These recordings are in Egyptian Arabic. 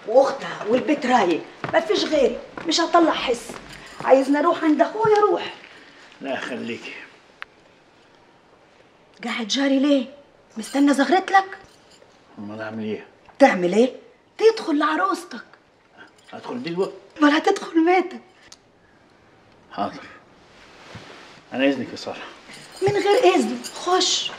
واختها والبيت رايق ما فيش غيري مش هطلع حس عايزني اروح عند اخويا روح لا خليكي قاعد جاري ليه مستنى زغرت لك امال اعمل ايه تعمل ايه تدخل لعروستك ادخل دلوقتي ولا هتدخل بيتك حاضر انا اذنك يا ساره من غير اذن خش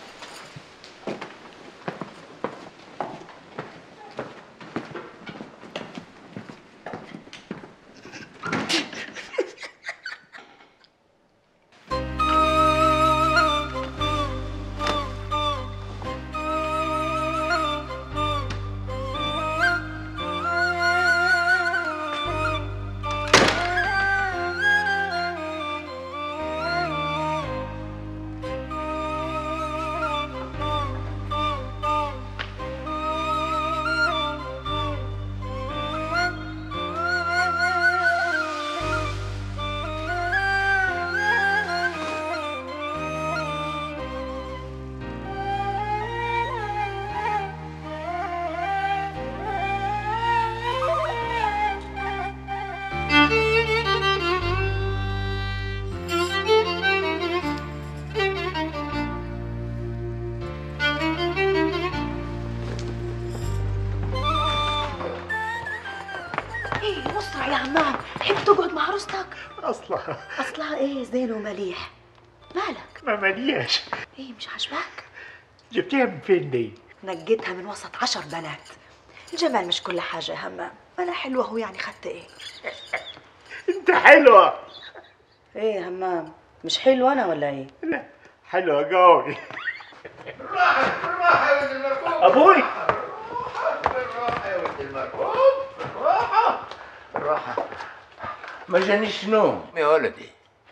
ايه اسرع يا عمام حب تقعد مع عروستك اصلا اصلها ايه زين ومليح مالك ما ملياش ايه مش عاجباك جبتيها من فين دي نجيتها من وسط عشر بنات الجمال مش كل حاجة يا همام أنا حلوة هو يعني خدت إيه انت حلوه إيه يا همام مش حلوة أنا ولا إيه لا حلوه قوي بالراحة بالراحة يا ولد المركوب ابوي بالراحة يا ولد المركوب بالراحة بالراحة ما جانيش نوم يا ولدي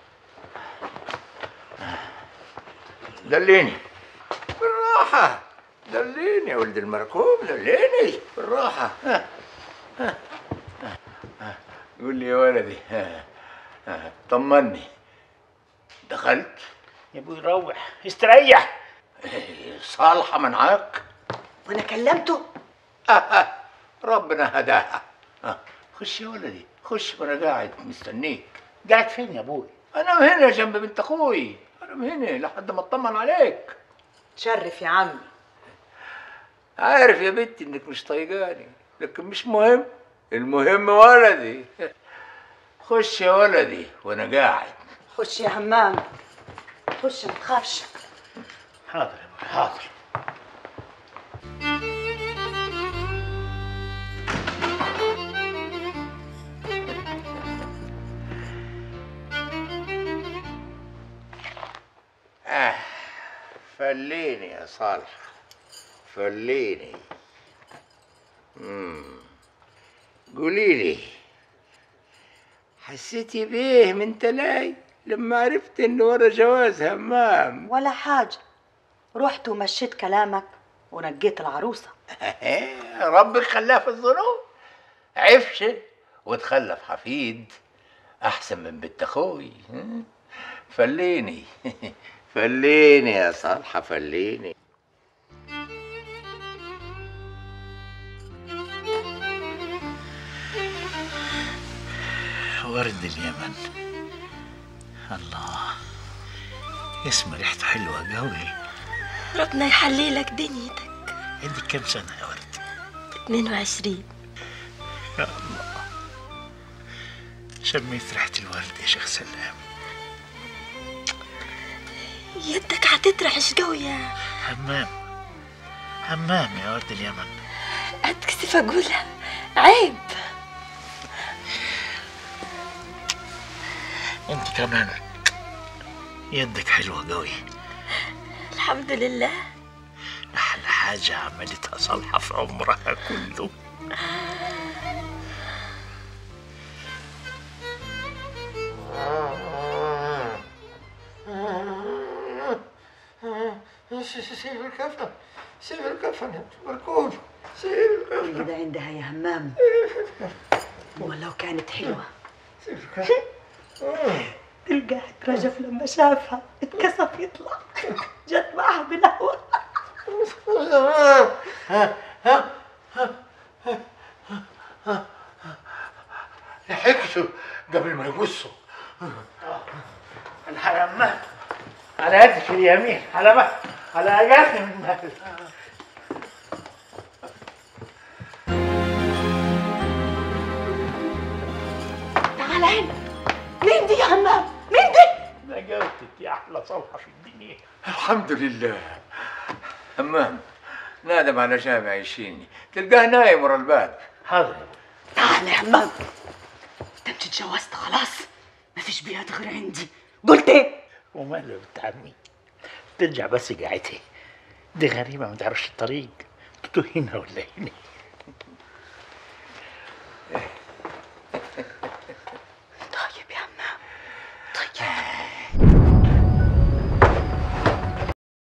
دليني بالراحة دليني يا ولد المركوب دليني بالراحة ها. ها. ها. قول لي يا ولدي ها. ها. طمني دخلت يا ابوي روح استريح إيه، صالحة منعاك وأنا كلمته ربنا هداها آه، خش يا ولدي خش وانا قاعد مستنيك قاعد فين يا ابوي انا هنا جنب بنت اخوي انا هنا لحد ما اطمن عليك تشرف يا عمي عارف يا بنتي انك مش طايقاني لكن مش مهم المهم ولدي خش يا ولدي وانا قاعد خش يا همام خش ما تخافش حاضر يا ابوي حاضر آه فليني يا صالح فليني مم. قولي لي حسيتي بيه من تلاي لما عرفت انه ورا جواز همام ولا حاجة رحت ومشيت كلامك ونجيت العروسة ربك خلاه في الظروف عفش وتخلف حفيد احسن من بنت اخوي ها؟ فليني فليني يا صالحه فليني ورد اليمن الله اسم ريحته حلوة قوي ربنا يحلي لك دنيتك عندك كم سنة يا ورد 22 يا الله شميت ريحة الورد يا شيخ سلام يدك هتترعش قوي يا حمام حمام يا ورد اليمن اتكسف اقولها عيب انت كمان يدك حلوة قوي الحمد لله أحلى حاجة عملتها صالحة في عمرها كله سيب الكفن سيب الكفن يا مركوب سيب الكفن كده عندها يا همام ولو كانت حلوة سيب الكفن القاعد رجف لما شافها اتكسف يطلع جت معها بالهوا لحقته قبل ما يقصوا الحرمان على يدك اليمين على ما على يدك من مهل تعال هنا مين دي يا همام مين دي نجاوتك يا احلى صلحه في الدنيا الحمد لله همام نادم على جامع يشيني تلقاه نايم ورا الباب حاضر تعال يا همام انت مش اتجوزت خلاص مفيش بيات غير عندي قلت ايه وماله يا بنت عمي ترجع بس قاعدتي دي غريبه ما تعرفش الطريق تتوه هنا ولا هنا